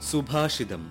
സുഭാഷിതം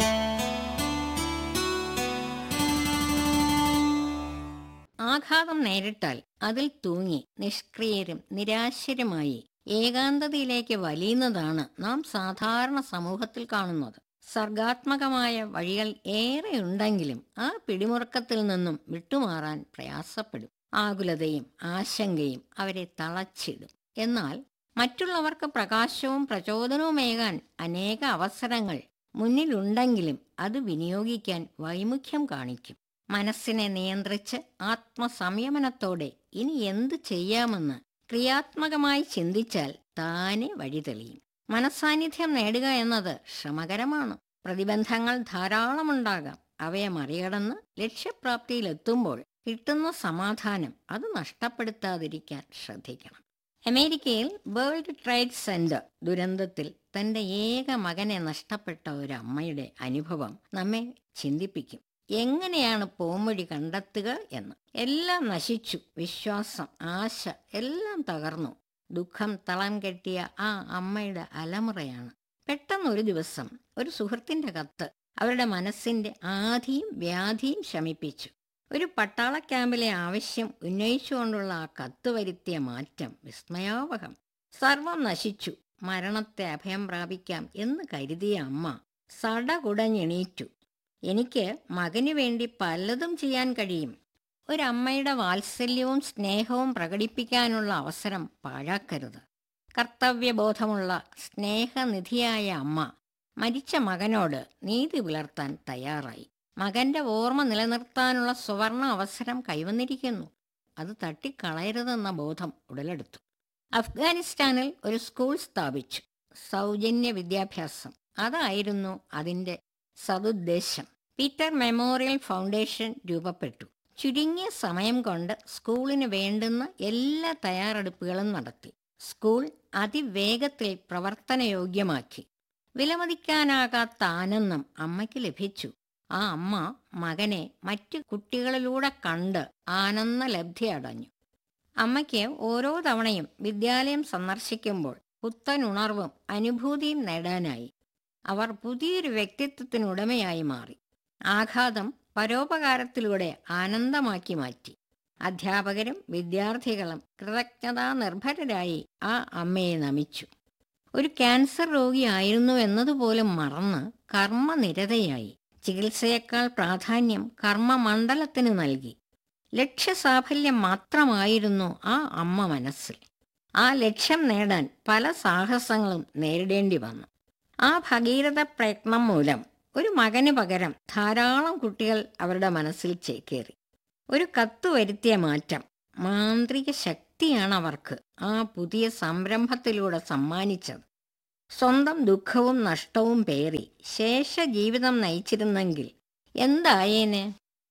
ആഘാതം നേരിട്ടാൽ അതിൽ തൂങ്ങി നിഷ്ക്രിയരും നിരാശരുമായി ഏകാന്തതയിലേക്ക് വലിയുന്നതാണ് നാം സാധാരണ സമൂഹത്തിൽ കാണുന്നത് സർഗാത്മകമായ വഴികൾ ഏറെയുണ്ടെങ്കിലും ആ പിടിമുറുക്കത്തിൽ നിന്നും വിട്ടുമാറാൻ പ്രയാസപ്പെടും ആകുലതയും ആശങ്കയും അവരെ തളച്ചിടും എന്നാൽ മറ്റുള്ളവർക്ക് പ്രകാശവും പ്രചോദനവുമേകാൻ അനേക അവസരങ്ങൾ മുന്നിലുണ്ടെങ്കിലും അത് വിനിയോഗിക്കാൻ വൈമുഖ്യം കാണിക്കും മനസ്സിനെ നിയന്ത്രിച്ച് ആത്മസംയമനത്തോടെ ഇനി എന്ത് ചെയ്യാമെന്ന് ക്രിയാത്മകമായി ചിന്തിച്ചാൽ താനെ വഴി തെളിയും മനസാന്നിധ്യം നേടുക എന്നത് ശ്രമകരമാണ് പ്രതിബന്ധങ്ങൾ ധാരാളമുണ്ടാകാം അവയെ മറികടന്ന് ലക്ഷ്യപ്രാപ്തിയിലെത്തുമ്പോൾ കിട്ടുന്ന സമാധാനം അത് നഷ്ടപ്പെടുത്താതിരിക്കാൻ ശ്രദ്ധിക്കണം അമേരിക്കയിൽ വേൾഡ് ട്രേഡ് സെന്റർ ദുരന്തത്തിൽ തന്റെ ഏക മകനെ നഷ്ടപ്പെട്ട ഒരു അമ്മയുടെ അനുഭവം നമ്മെ ചിന്തിപ്പിക്കും എങ്ങനെയാണ് പോംവഴി കണ്ടെത്തുക എന്ന് എല്ലാം നശിച്ചു വിശ്വാസം ആശ എല്ലാം തകർന്നു ദുഃഖം തളം കെട്ടിയ ആ അമ്മയുടെ അലമുറയാണ് പെട്ടെന്നൊരു ദിവസം ഒരു സുഹൃത്തിന്റെ കത്ത് അവരുടെ മനസ്സിന്റെ ആധിയും വ്യാധിയും ശമിപ്പിച്ചു ഒരു പട്ടാള ക്യാമ്പിലെ ആവശ്യം ഉന്നയിച്ചുകൊണ്ടുള്ള ആ കത്ത് വരുത്തിയ മാറ്റം വിസ്മയാവഹം സർവം നശിച്ചു മരണത്തെ അഭയം പ്രാപിക്കാം എന്ന് കരുതിയ അമ്മ സടകുടഞ്ഞെണീറ്റു എനിക്ക് മകന് വേണ്ടി പലതും ചെയ്യാൻ കഴിയും ഒരമ്മയുടെ വാത്സല്യവും സ്നേഹവും പ്രകടിപ്പിക്കാനുള്ള അവസരം പാഴാക്കരുത് കർത്തവ്യബോധമുള്ള സ്നേഹനിധിയായ അമ്മ മരിച്ച മകനോട് നീതി പുലർത്താൻ തയ്യാറായി മകന്റെ ഓർമ്മ നിലനിർത്താനുള്ള സുവർണ അവസരം കൈവന്നിരിക്കുന്നു അത് തട്ടിക്കളയരുതെന്ന ബോധം ഉടലെടുത്തു അഫ്ഗാനിസ്ഥാനിൽ ഒരു സ്കൂൾ സ്ഥാപിച്ചു സൗജന്യ വിദ്യാഭ്യാസം അതായിരുന്നു അതിൻ്റെ സതുദ്ദേശം പീറ്റർ മെമ്മോറിയൽ ഫൗണ്ടേഷൻ രൂപപ്പെട്ടു ചുരുങ്ങിയ സമയം കൊണ്ട് സ്കൂളിന് വേണ്ടുന്ന എല്ലാ തയ്യാറെടുപ്പുകളും നടത്തി സ്കൂൾ അതിവേഗത്തിൽ പ്രവർത്തനയോഗ്യമാക്കി വിലമതിക്കാനാകാത്ത ആനന്ദം അമ്മയ്ക്ക് ലഭിച്ചു ആ അമ്മ മകനെ മറ്റു കുട്ടികളിലൂടെ കണ്ട് ആനന്ദലബ്ധി അടഞ്ഞു അമ്മയ്ക്ക് ഓരോ തവണയും വിദ്യാലയം സന്ദർശിക്കുമ്പോൾ പുത്തൻ ഉണർവും അനുഭൂതിയും നേടാനായി അവർ പുതിയൊരു വ്യക്തിത്വത്തിനുടമയായി മാറി ആഘാതം പരോപകാരത്തിലൂടെ ആനന്ദമാക്കി മാറ്റി അധ്യാപകരും വിദ്യാർത്ഥികളും കൃതജ്ഞതാ നിർഭരരായി ആ അമ്മയെ നമിച്ചു ഒരു ക്യാൻസർ രോഗിയായിരുന്നു എന്നതുപോലും മറന്ന് കർമ്മനിരതയായി ചികിത്സയേക്കാൾ പ്രാധാന്യം കർമ്മമണ്ഡലത്തിന് നൽകി ലക്ഷ്യസാഫല്യം മാത്രമായിരുന്നു ആ അമ്മ മനസ്സിൽ ആ ലക്ഷ്യം നേടാൻ പല സാഹസങ്ങളും നേരിടേണ്ടി വന്നു ആ ഭഗീരഥ പ്രയത്നം മൂലം ഒരു മകന് പകരം ധാരാളം കുട്ടികൾ അവരുടെ മനസ്സിൽ ചേക്കേറി ഒരു കത്ത് വരുത്തിയ മാറ്റം മാന്ത്രിക ശക്തിയാണ് അവർക്ക് ആ പുതിയ സംരംഭത്തിലൂടെ സമ്മാനിച്ചത് സ്വന്തം ദുഃഖവും നഷ്ടവും പേറി ശേഷ ജീവിതം നയിച്ചിരുന്നെങ്കിൽ എന്തായേനെ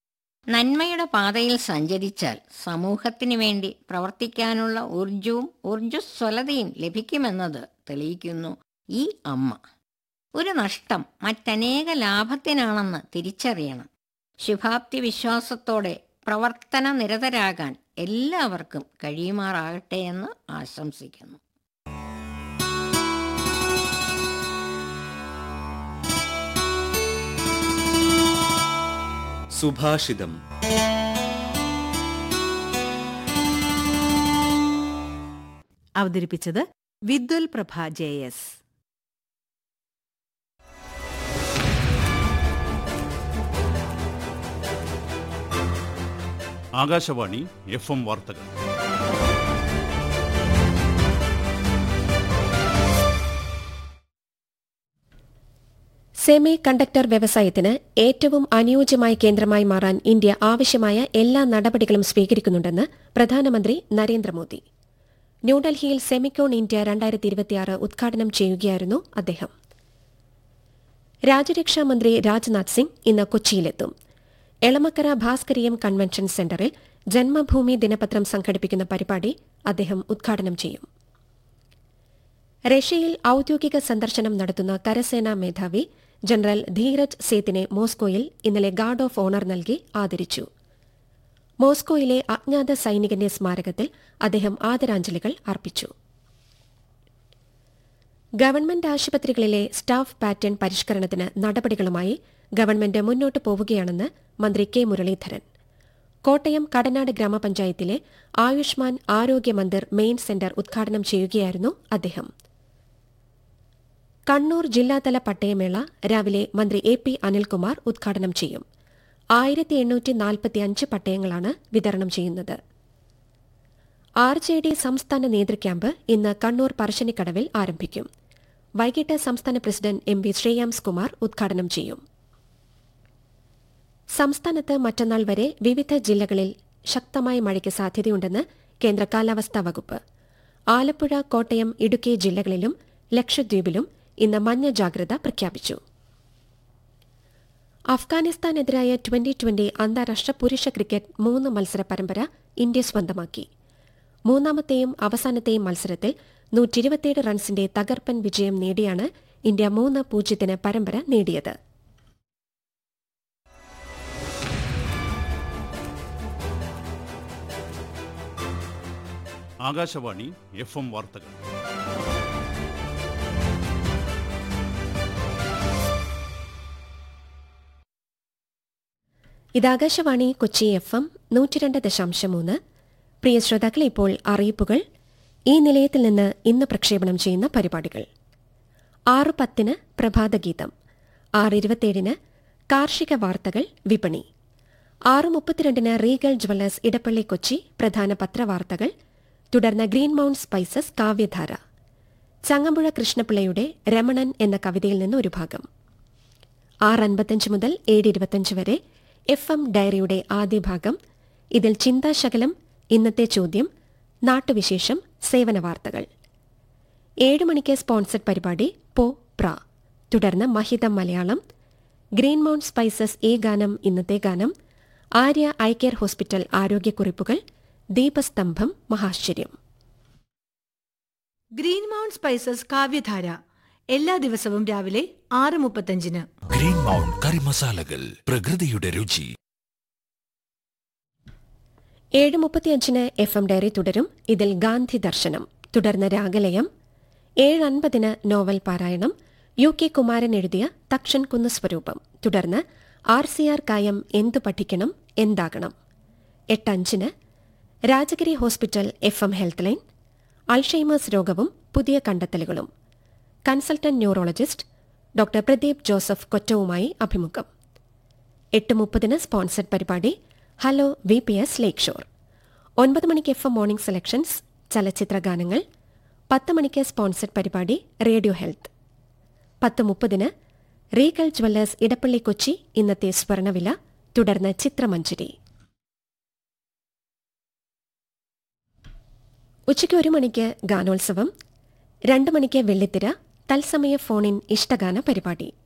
നന്മയുടെ പാതയിൽ സഞ്ചരിച്ചാൽ സമൂഹത്തിന് വേണ്ടി പ്രവർത്തിക്കാനുള്ള ഊർജവും ഊർജ്ജസ്വലതയും ലഭിക്കുമെന്നത് തെളിയിക്കുന്നു ഈ അമ്മ ഒരു നഷ്ടം മറ്റനേക ലാഭത്തിനാണെന്ന് തിരിച്ചറിയണം ശുഭാപ്തി വിശ്വാസത്തോടെ പ്രവർത്തന നിരതരാകാൻ എല്ലാവർക്കും കഴിയുമാറാകട്ടെ എന്ന് ആശംസിക്കുന്നു സുഭാഷിതം അവതരിപ്പിച്ചത് വിദ്വൽ Prabha J S Akashvani F M വാർത്തകൾ സെമി കണ്ടക്ടർ വ്യവസായത്തിന് ഏറ്റവും അനുയോജ്യമായ കേന്ദ്രമായി മാറാൻ ഇന്ത്യ ആവശ്യമായ എല്ലാ നടപടികളും സ്വീകരിക്കുന്നുണ്ടെന്ന് പ്രധാനമന്ത്രി നരേന്ദ്രമോദി ന്യൂഡൽഹിയിൽ സെമിക്കോൺ ഇന്ത്യ രണ്ടായിരത്തി ഇരുപത്തിയാറ് ഉദ്ഘാടനം ചെയ്യുകയായിരുന്നു അദ്ദേഹം രാജ്യരക്ഷാ മന്ത്രി രാജ്നാഥ് സിംഗ് ഇന്ന് കൊച്ചിയിലെത്തും എളമക്കര ഭാസ്കരീയം കൺവെൻഷൻ സെന്ററിൽ ജന്മഭൂമി ദിനപത്രം സംഘടിപ്പിക്കുന്ന പരിപാടി അദ്ദേഹം ഉദ്ഘാടനം ചെയ്യും റഷ്യയിൽ ഔദ്യോഗിക സന്ദർശനം നടത്തുന്ന കരസേനാ മേധാവി ജനറൽ ധീരജ് സേത്തിനെ മോസ്കോയിൽ ഇന്നലെ ഗാർഡ് ഓഫ് ഓണർ നൽകി ആദരിച്ചു മോസ്കോയിലെ അജ്ഞാത സൈനികന്റെ സ്മാരകത്തിൽ അദ്ദേഹം ആദരാഞ്ജലികൾ അർപ്പിച്ചു ഗവൺമെന്റ് ആശുപത്രികളിലെ സ്റ്റാഫ് പാറ്റേൺ പരിഷ്കരണത്തിന് നടപടികളുമായി ഗവൺമെന്റ് മുന്നോട്ടു പോവുകയാണെന്ന് മന്ത്രി കെ മുരളീധരൻ കോട്ടയം കടനാട് ഗ്രാമപഞ്ചായത്തിലെ ആയുഷ്മാൻ ആരോഗ്യ മന്ദിർ മെയിൻ സെന്റർ ഉദ്ഘാടനം ചെയ്യുകയായിരുന്നു അദ്ദേഹം കണ്ണൂർ ജില്ലാതല പട്ടയമേള രാവിലെ മന്ത്രി എ പി അനിൽകുമാർ ഉദ്ഘാടനം ചെയ്യും ആയിരത്തി എണ്ണൂറ്റി നാൽപ്പത്തിയഞ്ച് പട്ടയങ്ങളാണ് വിതരണം ചെയ്യുന്നത് ആർ ജെ ഡി സംസ്ഥാന നേതൃക്യാമ്പ് ഇന്ന് കണ്ണൂർ പറശ്ശിനിക്കടവിൽ ആരംഭിക്കും വൈകിട്ട് സംസ്ഥാന president M V Shreyams Kumar ഉദ്ഘാടനം ചെയ്യും സംസ്ഥാനത്ത് മറ്റന്നാൾ വരെ വിവിധ ജില്ലകളിൽ ശക്തമായ മഴയ്ക്ക് സാധ്യതയുണ്ടെന്ന് കേന്ദ്ര കാലാവസ്ഥാ വകുപ്പ് ആലപ്പുഴ കോട്ടയം ഇടുക്കി ജില്ലകളിലും ലക്ഷദ്വീപിലും ഇന്ന് മഞ്ഞ ജാഗ്രത പ്രഖ്യാപിച്ചു അഫ്ഗാനിസ്ഥാനെതിരായ ട്വന്റി ട്വന്റി അന്താരാഷ്ട്ര പുരുഷ ക്രിക്കറ്റ് മൂന്ന് മത്സര പരമ്പര ഇന്ത്യ സ്വന്തമാക്കി മൂന്നാമത്തെയും അവസാനത്തെയും മത്സരത്തിൽ നൂറ്റിരുപത്തിയേഴ് റൺസിന്റെ തകർപ്പൻ വിജയം നേടിയാണ് ഇന്ത്യ മൂന്ന് പൂജ്യത്തിന് പരമ്പര നേടിയത് ആകാശവാണി എഫ് എം വാർത്തകൾ ഇത് ആകാശവാണി കൊച്ചി എഫ് എം നൂറ്റിരണ്ട് ദശാംശം മൂന്ന് പ്രിയ ശ്രോതാക്കൾ ഇപ്പോൾ അറിയിപ്പുകൾ ഈ നിലയത്തിൽ നിന്ന് ഇന്ന് പ്രക്ഷേപണം ചെയ്യുന്ന പരിപാടികൾ ആറ് പത്തിന് പ്രഭാതഗീതം ആറ് ഇരുപത്തിയേഴിന് കാർഷിക വാർത്തകൾ വിപണി ആറ് മുപ്പത്തിരണ്ടിന് റീഗൽ ജ്വല്ലേഴ്സ് ഇടപ്പള്ളി കൊച്ചി പ്രധാന പത്രവാർത്തകൾ തുടർന്ന് ഗ്രീൻ മൗണ്ട് സ്പൈസസ് കാവ്യധാര ചങ്ങമ്പുഴ കൃഷ്ണപിള്ളയുടെ രമണൻ എന്ന കവിതയിൽ നിന്ന് ഒരു ഭാഗം ആറ് അൻപത്തഞ്ച് മുതൽ ഏഴ് ഇരുപത്തഞ്ച് വരെ എഫ് എം ഡയറിയുടെ ആദ്യ ഭാഗം ഇതിൽ ചിന്താശകലം ഇന്നത്തെ ചോദ്യം നാട്ടുവിശേഷം സേവന വാർത്തകൾ ഏഴ് മണിക്ക് സ്പോൺസർഡ് പരിപാടി പോ പ്ര തുടർന്ന് മഹിതം മലയാളം ഗ്രീൻ മൗണ്ട് സ്പൈസസ് ഈ ഗാനം ഇന്നത്തെ ഗാനം ആര്യ ഐ കെയർ ഹോസ്പിറ്റൽ ആരോഗ്യക്കുറിപ്പുകൾ ദീപസ്തംഭം മഹാശ്ചര്യം ഗ്രീൻ മൗണ്ട് സ്പൈസസ് കാവ്യധാര എല്ലാ ദിവസവും രാവിലെ ആറ് മുപ്പത്തഞ്ചിന് ഗ്രീൻ മൗണ്ട് കറി മസാലകൾ പ്രകൃതിയുടെ രുചി ഏഴ് മുപ്പത്തിയഞ്ചിന് എഫ് എം ഡയറി തുടരും ഇതിൽ ഗാന്ധി ദർശനം തുടർന്ന് രാഗലയം ഏഴ് അൻപതിന് നോവൽ പാരായണം യു കെ കുമാരൻ എഴുതിയ തക്ഷൻ കുന്ന് സ്വരൂപം തുടർന്ന് ആർ സി ആർ കായം എന്തു പഠിക്കണം എന്താകണം എട്ടഞ്ചിന് Rajagiri hospital F M health line Alzheimer's രോഗവും പുതിയ കണ്ടെത്തലുകളും consultant neurologist doctor Pradeep Joseph കൊറ്റവുമായി അഭിമുഖം എട്ട് മുപ്പതിന് സ്പോൺസർഡ് പരിപാടി hello V P S lake shore ഒൻപത് മണിക്ക് എഫ് എം മോർണിംഗ് സെലക്ഷൻസ് ചലച്ചിത്ര ഗാനങ്ങൾ പത്ത് മണിക്ക് സ്പോൺസർഡ് പരിപാടി റേഡിയോ ഹെൽത്ത് പത്ത് മുപ്പതിന് റീഗൽ ജ്വല്ലേഴ്സ് ഇടപ്പള്ളി കൊച്ചി ഇന്നത്തെ സ്വർണവില തുടർന്ന് ചിത്രമഞ്ജരി ഉച്ചയ്ക്ക് ഒരു മണിക്ക് ഗാനോത്സവം രണ്ട് മണിക്ക് വെള്ളിത്തിര തത്സമയ ഫോണിൻ ഇഷ്ടഗാന പരിപാടി